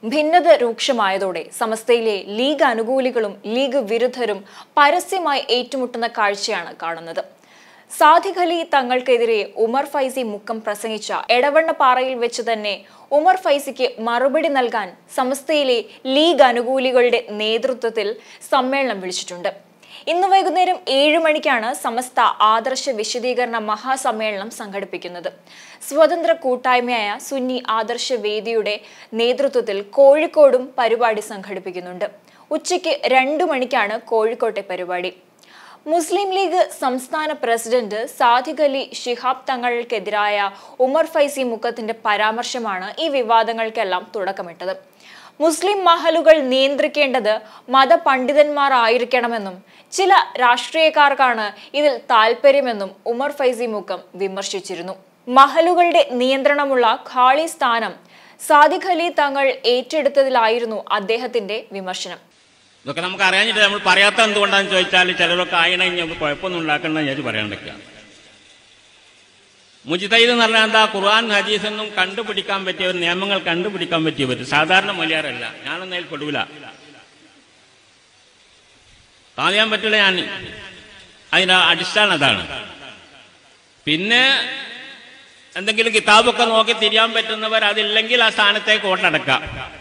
ഭിന്നത രൂക്ഷമായതോടെ സമസ്തയിലെ league അനുകൂലികളും league വിരുദ്ധരും പരസ്യമായി ഏറ്റുമുട്ടുന്ന കാഴ്ചയാണ് കാണുന്നത് സാദിഖ് അലി തങ്ങൾക്കെതിരെ ഉമർ ഫൈസി മുക്കം പ്രസംഗിച്ച എടവണ്ണപ്പാറയിൽ വെച്ച് തന്നെ ഉമർ ഫൈസിക്ക് മറുപടി നൽകാൻ സമസ്തയിലെ ലീഗ് അനുകൂലികളുടെ നേതൃത്വത്തിൽ സമ്മേളനം വിളിച്ചിട്ടുണ്ട് ഇന്ന് വൈകുന്നേരം ഏഴ് മണിക്കാണ് സമസ്ത ആദർശ വിശദീകരണ മഹാസമ്മേളനം സംഘടിപ്പിക്കുന്നത് സ്വതന്ത്ര കൂട്ടായ്മയായ സുന്നി ആദർശ വേദിയുടെ നേതൃത്വത്തിൽ കോഴിക്കോടും പരിപാടി സംഘടിപ്പിക്കുന്നുണ്ട് ഉച്ചയ്ക്ക് രണ്ടു മണിക്കാണ് കോഴിക്കോട്ടെ പരിപാടി മുസ്ലിം ലീഗ് സംസ്ഥാന പ്രസിഡന്റ് സാദിഖ് അലി ഷിഹാബ് തങ്ങൾക്കെതിരായ ഉമർ ഫൈസി മുക്കത്തിന്റെ പരാമർശമാണ് ഈ വിവാദങ്ങൾക്കെല്ലാം തുടക്കമിട്ടത് മുസ്ലിം മഹലുകൾ നിയന്ത്രിക്കേണ്ടത് മതപണ്ഡിതന്മാർ ആയിരിക്കണമെന്നും ചില രാഷ്ട്രീയക്കാർക്കാണ് ഇതിൽ താല്പര്യമെന്നും ഉമർ ഫൈസി മുക്കം വിമർശിച്ചിരുന്നു മഹലുകളുടെ നിയന്ത്രണമുള്ള ഖാളി സ്ഥാനം സാദിഖ് അലി തങ്ങൾ ഏറ്റെടുത്തതിലായിരുന്നു അദ്ദേഹത്തിന്റെ വിമർശനം ഇതൊക്കെ നമുക്ക് അറിയാഞ്ഞിട്ട് നമ്മൾ പറയാത്ത എന്തുകൊണ്ടാന്ന് ചോദിച്ചാൽ ചിലരൊക്കെ ആയണെങ്കിൽ നമുക്ക് കുഴപ്പമൊന്നും ഉണ്ടാക്കണമെന്ന് വിചാരിച്ച് പറയാണ്ടൊക്കെയാണ് മുജിതൈദ് എന്ന് പറഞ്ഞാൽ എന്താ ഖുർആൻ ഹദീസ് എന്നും കണ്ടുപിടിക്കാൻ പറ്റിയവർ നിയമങ്ങൾ കണ്ടുപിടിക്കാൻ പറ്റിയവർ സാധാരണ മൊലിയാറല്ല ഞാനൊന്നും അതിൽ പെടൂല താഴാൻ പറ്റില്ല ഞാൻ അതിന്റെ അടിസ്ഥാനം അതാണ് പിന്നെ എന്തെങ്കിലും കിതാബൊക്കെ നോക്കി തിരിയാൻ പറ്റുന്നവർ അതില്ലെങ്കിൽ ആ സ്ഥാനത്തേക്ക് വോട്ടടക്കാം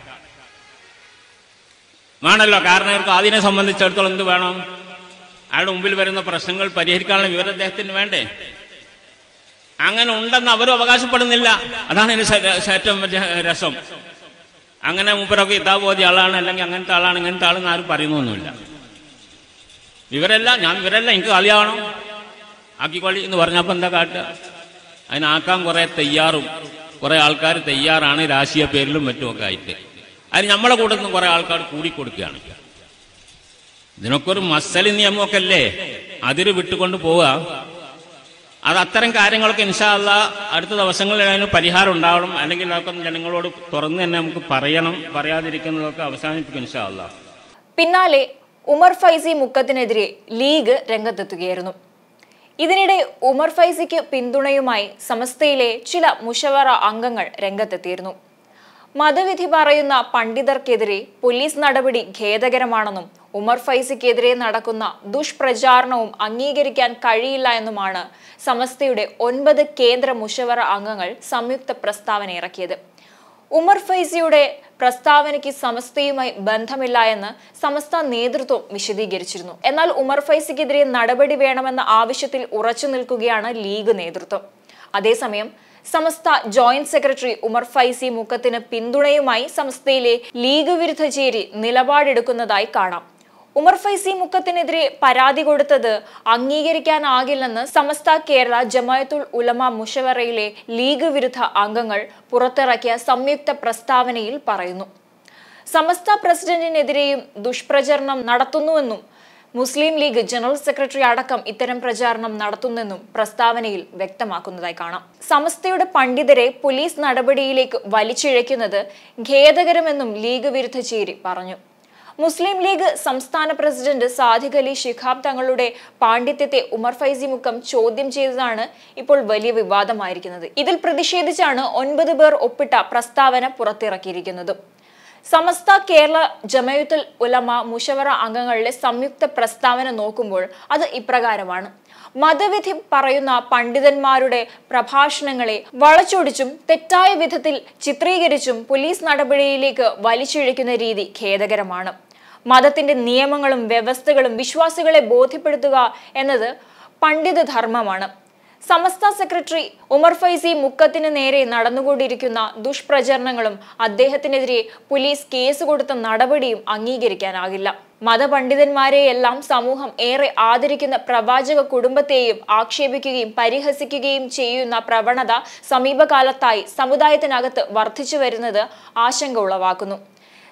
വേണമല്ലോ കാരണം ഇവർക്ക് അതിനെ സംബന്ധിച്ചിടത്തോളം എന്ത് വേണം അയാളുടെ മുമ്പിൽ വരുന്ന പ്രശ്നങ്ങൾ പരിഹരിക്കാനുള്ള വിവരം അദ്ദേഹത്തിന് വേണ്ടേ അങ്ങനെ ഉണ്ടെന്ന് അവരും അവകാശപ്പെടുന്നില്ല അതാണ് ഇതിന് സ- ഏറ്റവും വലിയ രസം അങ്ങനെ മൂപ്പരൊക്കെ ഇതാ ബോധി ആളാണ് അല്ലെങ്കിൽ അങ്ങനത്തെ ആളാണ് ഇങ്ങനത്തെ ആളെന്ന് ആരും പറയുന്നൊന്നുമില്ല വിവരല്ല ഞാൻ വിവരല്ല എനിക്ക് കളിയാവണം ആക്കിക്കോളി എന്ന് പറഞ്ഞപ്പോൾ എന്താ കാട്ടുക അതിനാക്കാൻ കുറെ തയ്യാറും കുറെ ആൾക്കാർ തയ്യാറാണ് രാഷ്ട്രീയ പേരിലും മറ്റുമൊക്കെ ആയിട്ട് അതിന് നമ്മളെ കൂട്ടത്തിൽ കുറെ ആൾക്കാർ കൂടിക്കൊടുക്കുകയാണ് ഇതിനൊക്കെ ഒരു മസലി നിയമമൊക്കെ അല്ലേ അതിര് വിട്ടുകൊണ്ട് പോവുക അത് അത്തരം കാര്യങ്ങളൊക്കെ ഇൻഷാല്ല അടുത്ത ദിവസങ്ങളിൽ അതിന് പരിഹാരം ഉണ്ടാവണം അല്ലെങ്കിൽ അതൊക്കെ ജനങ്ങളോട് തുറന്ന് തന്നെ നമുക്ക് പറയണം പറയാതിരിക്കുന്നതൊക്കെ അവസാനിപ്പിക്കും ഇൻഷാല്ല പിന്നാലെ ഉമർ ഫൈസി മുക്കത്തിനെതിരെ ലീഗ് രംഗത്തെത്തുകയായിരുന്നു ഇതിനിടെ ഉമർ ഫൈസിക്ക് പിന്തുണയുമായി സമസ്തയിലെ ചില മുഷവറ അംഗങ്ങൾ രംഗത്തെത്തിയിരുന്നു മതവിധി പറയുന്ന പണ്ഡിതർക്കെതിരെ പോലീസ് നടപടി ഖേദകരമാണെന്നും ഉമർ ഫൈസിക്കെതിരെ നടക്കുന്ന ദുഷ്പ്രചാരണവും അംഗീകരിക്കാൻ കഴിയില്ല എന്നുമാണ് സമസ്തയുടെ ഒൻപത് കേന്ദ്ര മുഷവറ അംഗങ്ങൾ സംയുക്ത പ്രസ്താവന ഇറക്കിയത് ഉമർ ഫൈസിയുടെ പ്രസ്താവനയ്ക്ക് സമസ്തയുമായി ബന്ധമില്ല എന്ന് സമസ്ത നേതൃത്വം വിശദീകരിച്ചിരുന്നു എന്നാൽ ഉമർ ഫൈസിക്കെതിരെ നടപടി വേണമെന്ന ആവശ്യത്തിൽ ഉറച്ചു നിൽക്കുകയാണ് ലീഗ് നേതൃത്വം അതേസമയം സമസ്ത ജോയിന്റ് സെക്രട്ടറി ഉമർ ഫൈസി മുക്കത്തിന് പിന്തുണയുമായി സമസ്തയിലെ ലീഗ് വിരുദ്ധ ചേരി നിലപാടെടുക്കുന്നതായി കാണാം ഉമർ ഫൈസി മുക്കത്തിനെതിരെ പരാതി കൊടുത്തത് അംഗീകരിക്കാനാകില്ലെന്ന് സമസ്ത കേരള ജമായത്തുൽ ഉലമ മുഷവറയിലെ ലീഗ് വിരുദ്ധ അംഗങ്ങൾ പുറത്തിറക്കിയ സംയുക്ത പ്രസ്താവനയിൽ പറയുന്നു സമസ്ത പ്രസിഡന്റിനെതിരെയും ദുഷ്പ്രചരണം നടത്തുന്നുവെന്നും മുസ്ലിം ലീഗ് ജനറൽ സെക്രട്ടറി അടക്കം ഇത്തരം പ്രചാരണം നടത്തുന്നെന്നും പ്രസ്താവനയിൽ വ്യക്തമാക്കുന്നതായി കാണാം സമസ്തയുടെ പണ്ഡിതരെ പോലീസ് നടപടിയിലേക്ക് വലിച്ചിഴയ്ക്കുന്നത് ഖേദകരമെന്നും ലീഗ് വിരുദ്ധ ചേരി പറഞ്ഞു മുസ്ലിം ലീഗ് സംസ്ഥാന പ്രസിഡന്റ് സാദിഖ് അലി ശിഖാബ് തങ്ങളുടെ പാണ്ഡിത്യത്തെ ഉമർ ഫൈസി മുക്കം ചോദ്യം ചെയ്തതാണ് ഇപ്പോൾ വലിയ വിവാദമായിരിക്കുന്നത് ഇതിൽ പ്രതിഷേധിച്ചാണ് ഒൻപത് പേർ ഒപ്പിട്ട പ്രസ്താവന പുറത്തിറക്കിയിരിക്കുന്നത് സമസ്ത കേരള ജമയത്തുൽ ഉലമ മുഷവറ അംഗങ്ങളുടെ സംയുക്ത പ്രസ്താവന നോക്കുമ്പോൾ അത് ഇപ്രകാരമാണ് മതവിധി പറയുന്ന പണ്ഡിതന്മാരുടെ പ്രഭാഷണങ്ങളെ വളച്ചൊടിച്ചും തെറ്റായ വിധത്തിൽ ചിത്രീകരിച്ചും പോലീസ് നടപടിയിലേക്ക് വലിച്ചിഴയ്ക്കുന്ന രീതി ഖേദകരമാണ് മതത്തിന്റെ നിയമങ്ങളും വ്യവസ്ഥകളും വിശ്വാസികളെ ബോധ്യപ്പെടുത്തുക എന്നത് പണ്ഡിത ധർമ്മമാണ് സമസ്ത സെക്രട്ടറി ഉമർ ഫൈസി മുക്കത്തിന് നേരെ നടന്നുകൊണ്ടിരിക്കുന്ന ദുഷ്പ്രചരണങ്ങളും അദ്ദേഹത്തിനെതിരെ പോലീസ് കേസ് കൊടുത്ത നടപടിയും അംഗീകരിക്കാനാകില്ല മതപണ്ഡിതന്മാരെയെല്ലാം സമൂഹം ഏറെ ആദരിക്കുന്ന പ്രവാചക കുടുംബത്തെയും ആക്ഷേപിക്കുകയും പരിഹസിക്കുകയും ചെയ്യുന്ന പ്രവണത സമീപകാലത്തായി സമുദായത്തിനകത്ത് വർദ്ധിച്ചു വരുന്നത് ആശങ്ക ഉളവാക്കുന്നു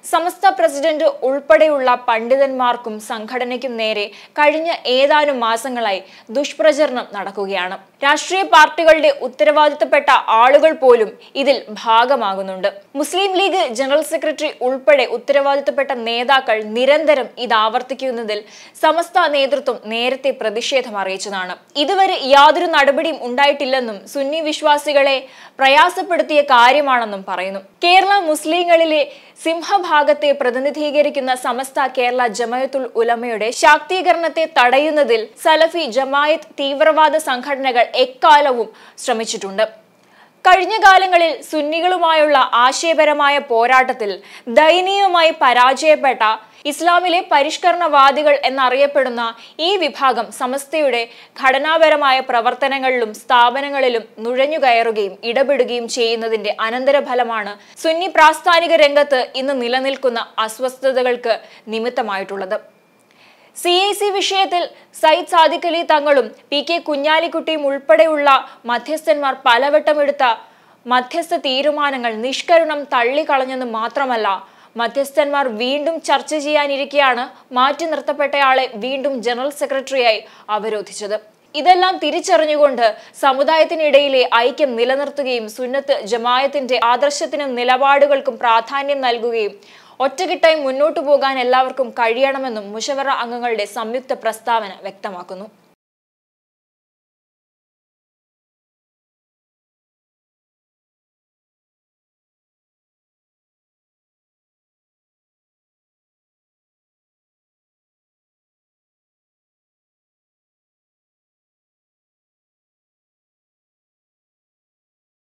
സമസ്ത പ്രസിഡന്റ് ഉൾപ്പെടെയുള്ള പണ്ഡിതന്മാർക്കും സംഘടനയ്ക്കും നേരെ കഴിഞ്ഞ ഏതാനും മാസങ്ങളായി ദുഷ്പ്രചരണം നടക്കുകയാണ് രാഷ്ട്രീയ പാർട്ടികളുടെ ഉത്തരവാദിത്തപ്പെട്ട ആളുകൾ പോലും ഇതിൽ ഭാഗമാകുന്നുണ്ട് മുസ്ലിം ലീഗ് ജനറൽ സെക്രട്ടറി ഉൾപ്പെടെ ഉത്തരവാദിത്തപ്പെട്ട നേതാക്കൾ നിരന്തരം ഇത് ആവർത്തിക്കുന്നതിൽ സമസ്ത നേതൃത്വം നേരത്തെ പ്രതിഷേധം അറിയിച്ചതാണ് ഇതുവരെ യാതൊരു നടപടിയും ഉണ്ടായിട്ടില്ലെന്നും സുന്നി വിശ്വാസികളെ പ്രയാസപ്പെടുത്തിയ കാര്യമാണെന്നും പറയുന്നു കേരള മുസ്ലിങ്ങളിലെ സിംഹഭാഗത്തെ പ്രതിനിധീകരിക്കുന്ന സമസ്ത കേരള ജമായത്തുൽ ഉലമയുടെ ശാക്തീകരണത്തെ തടയുന്നതിൽ സലഫി ജമായത്ത് തീവ്രവാദ സംഘടനകൾ എക്കാലവും ശ്രമിച്ചിട്ടുണ്ട് കഴിഞ്ഞ കാലങ്ങളിൽ സുന്നികളുമായുള്ള ആശയപരമായ പോരാട്ടത്തിൽ ദയനീയമായി പരാജയപ്പെട്ട ഇസ്ലാമിലെ പരിഷ്കരണവാദികൾ എന്നറിയപ്പെടുന്ന ഈ വിഭാഗം സമസ്തയുടെ ഘടനാപരമായ പ്രവർത്തനങ്ങളിലും സ്ഥാപനങ്ങളിലും നുഴഞ്ഞുകയറുകയും ഇടപെടുകയും ചെയ്യുന്നതിന്റെ അനന്തരഫലമാണ് സുന്നി പ്രാസ്ഥാനിക രംഗത്ത് ഇന്ന് നിലനിൽക്കുന്ന അസ്വസ്ഥതകൾക്ക് നിമിത്തമായിട്ടുള്ളത് സി ഐ സി വിഷയത്തിൽ സയ്യിദ് സാദിഖ് അലി തങ്ങളും പി കെ കുഞ്ഞാലിക്കുട്ടിയും ഉൾപ്പെടെയുള്ള മധ്യസ്ഥന്മാർ പലവട്ടം എടുത്ത മധ്യസ്ഥ തീരുമാനങ്ങൾ നിഷ്കരുണം തള്ളിക്കളഞ്ഞെന്ന് മാത്രമല്ല മധ്യസ്ഥന്മാർ വീണ്ടും ചർച്ച ചെയ്യാനിരിക്കെയാണ് മാറ്റി നിർത്തപ്പെട്ടയാളെ വീണ്ടും ജനറൽ സെക്രട്ടറിയായി അവരോധിച്ചത് ഇതെല്ലാം തിരിച്ചറിഞ്ഞുകൊണ്ട് സമുദായത്തിനിടയിലെ ഐക്യം നിലനിർത്തുകയും സുന്നത്ത് ജമായത്തിന്റെ ആദർശത്തിനും നിലപാടുകൾക്കും പ്രാധാന്യം നൽകുകയും ഒറ്റക്കെട്ടായി മുന്നോട്ടു പോകാൻ എല്ലാവർക്കും കഴിയണമെന്നും മുഷവറ അംഗങ്ങളുടെ സംയുക്ത പ്രസ്താവന വ്യക്തമാക്കുന്നു